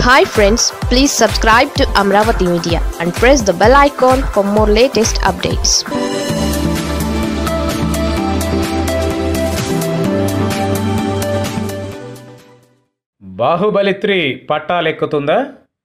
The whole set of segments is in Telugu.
hi friends please subscribe to Amaravati media and press the bell icon for more latest updates Baahubali three పట్టాలెక్కుతుందా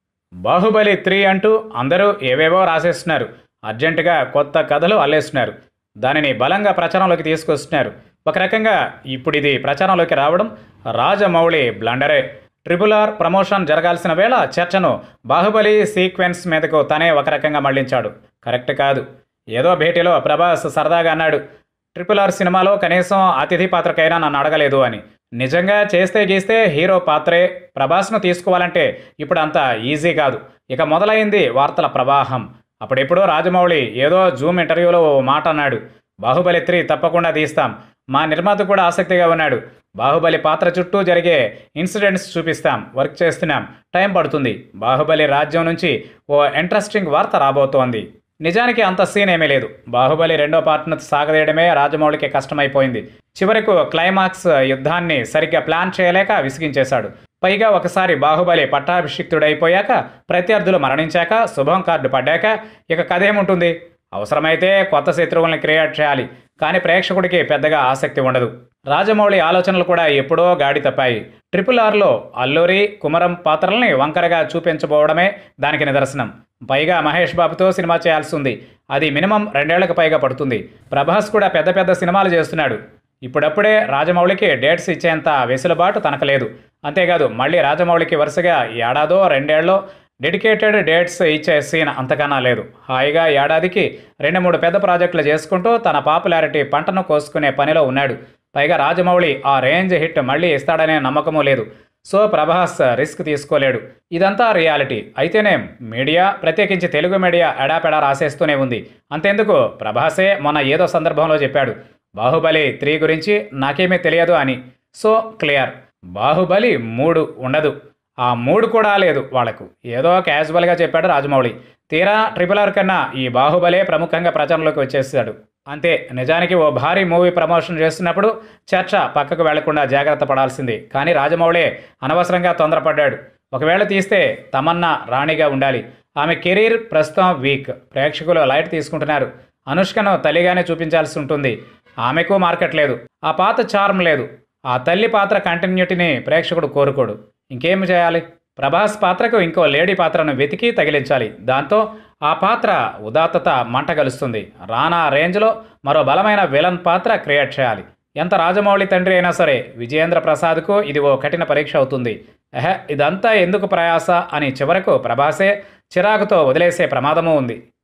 బాహుబలి త్రీ అంటూ అందరూ ఏవేవో రాసేస్తున్నారు అర్జెంటుగా కొత్త కథలు అల్లేస్తున్నారు దానిని బలంగా ప్రచారంలోకి తీసుకొస్తున్నారు ఒక రకంగా ఇప్పుడు ఇది ప్రచారంలోకి రావడం రాజమౌళి బ్లండరే ట్రిపుల్ ఆర్ ప్రమోషన్ జరగాల్సిన వేళ చర్చను బాహుబలి సీక్వెన్స్ మీదకు తనే ఒక రకంగా మళ్లించాడు కరెక్ట్ కాదు ఏదో భేటీలో ప్రభాస్ సరదాగా అన్నాడు ట్రిపుల్ ఆర్ సినిమాలో కనీసం అతిథి పాత్రకైనా నన్ను అడగలేదు అని నిజంగా చేస్తే గీస్తే హీరో పాత్రే ప్రభాస్ను తీసుకోవాలంటే ఇప్పుడు అంత ఈజీ కాదు ఇక మొదలైంది వార్తల ప్రవాహం అప్పుడెప్పుడో రాజమౌళి ఏదో జూమ్ ఇంటర్వ్యూలో ఓ మాట అన్నాడు బాహుబలి త్రీ తప్పకుండా తీస్తాం మా నిర్మాత కూడా ఆసక్తిగా ఉన్నాడు బాహుబలి పాత్ర చుట్టూ జరిగే ఇన్సిడెంట్స్ చూపిస్తాం వర్క్ చేస్తున్నాం టైం పడుతుంది బాహుబలి రాజ్యం నుంచి ఓ ఇంట్రెస్టింగ్ వార్త రాబోతోంది నిజానికి అంత సీన్ ఏమీ లేదు బాహుబలి రెండో పార్ట్ను సాగదీయడమే రాజమౌళికి కష్టమైపోయింది చివరకు క్లైమాక్స్ యుద్ధాన్ని సరిగ్గా ప్లాన్ చేయలేక విసిగించేశాడు పైగా ఒకసారి బాహుబలి పట్టాభిషిక్తుడైపోయాక ప్రత్యర్థులు మరణించాక శుభం కార్డు పడ్డాక ఇక కథ ఏముంటుంది అవసరమైతే కొత్త శత్రువుల్ని క్రియేట్ చేయాలి కానీ ప్రేక్షకుడికి పెద్దగా ఆసక్తి ఉండదు రాజమౌళి ఆలోచనలు కూడా ఎప్పుడో గాడి తప్పాయి ట్రిపుల్ ఆర్లో అల్లూరి కుమరం పాత్రల్ని వంకరగా చూపించబోవడమే దానికి నిదర్శనం పైగా మహేష్ బాబుతో సినిమా చేయాల్సి ఉంది అది మినిమం రెండేళ్లకు పైగా పడుతుంది ప్రభాస్ కూడా పెద్ద పెద్ద సినిమాలు చేస్తున్నాడు ఇప్పుడప్పుడే రాజమౌళికి డేట్స్ ఇచ్చేంత వెసులుబాటు తనకు లేదు అంతేకాదు మళ్ళీ రాజమౌళికి వరుసగా ఏడాదో రెండేళ్ళలో డెడికేటెడ్ డేట్స్ ఇచ్చే సీన్ అంతకన్నా లేదు హాయిగా ఏడాదికి రెండు మూడు పెద్ద ప్రాజెక్టులు చేసుకుంటూ తన పాపులారిటీ పంటను కోసుకునే పనిలో ఉన్నాడు పైగా రాజమౌళి ఆ రేంజ్ హిట్ మళ్ళీ ఇస్తాడనే నమ్మకమూ లేదు సో ప్రభాస్ రిస్క్ తీసుకోలేడు ఇదంతా రియాలిటీ అయితేనే మీడియా ప్రత్యేకించి తెలుగు మీడియా ఎడాపెడా రాసేస్తూనే ఉంది అంతెందుకు ప్రభాసే మొన్న ఏదో సందర్భంలో చెప్పాడు బాహుబలి త్రీ గురించి నాకేమీ తెలియదు అని సో క్లియర్ బాహుబలి మూడు ఉండదు ఆ మూడు కూడా లేదు వాళ్లకు ఏదో క్యాజువల్గా చెప్పాడు రాజమౌళి తీరా ట్రిపుల్ ఆర్ కన్నా ఈ బాహుబలే ప్రముఖంగా ప్రచారంలోకి వచ్చేసాడు అంతే నిజానికి ఓ భారీ మూవీ ప్రమోషన్ చేస్తున్నప్పుడు చర్చ పక్కకు వెళ్లకుండా జాగ్రత్త పడాల్సింది కానీ రాజమౌళే అనవసరంగా తొందరపడ్డాడు ఒకవేళ తీస్తే తమన్నా రాణిగా ఉండాలి ఆమె కెరీర్ ప్రస్తుతం వీక్ ప్రేక్షకులు లైట్ తీసుకుంటున్నారు అనుష్కను తల్లిగానే చూపించాల్సి ఉంటుంది ఆమెకు మార్కెట్ లేదు ఆ పాత చార్మ్ లేదు ఆ తల్లి పాత్ర కంటిన్యూటీని ప్రేక్షకుడు కోరుకోడు ఇంకేం చేయాలి ప్రభాస్ పాత్రకు ఇంకో లేడీ పాత్రను వెతికి తగిలించాలి దాంతో ఆ పాత్ర ఉదాత్తత మంట గలుస్తుంది రానా రేంజ్లో మరో బలమైన విలన్ పాత్ర క్రియేట్ చేయాలి ఎంత రాజమౌళి తండ్రి అయినా సరే విజయేంద్ర ప్రసాద్కు ఇది ఓ కఠిన పరీక్ష అవుతుంది ఎహె ఇదంతా ఎందుకు ప్రయాస అని చివరకు ప్రభాసే చిరాకుతో వదిలేసే ప్రమాదమూ ఉంది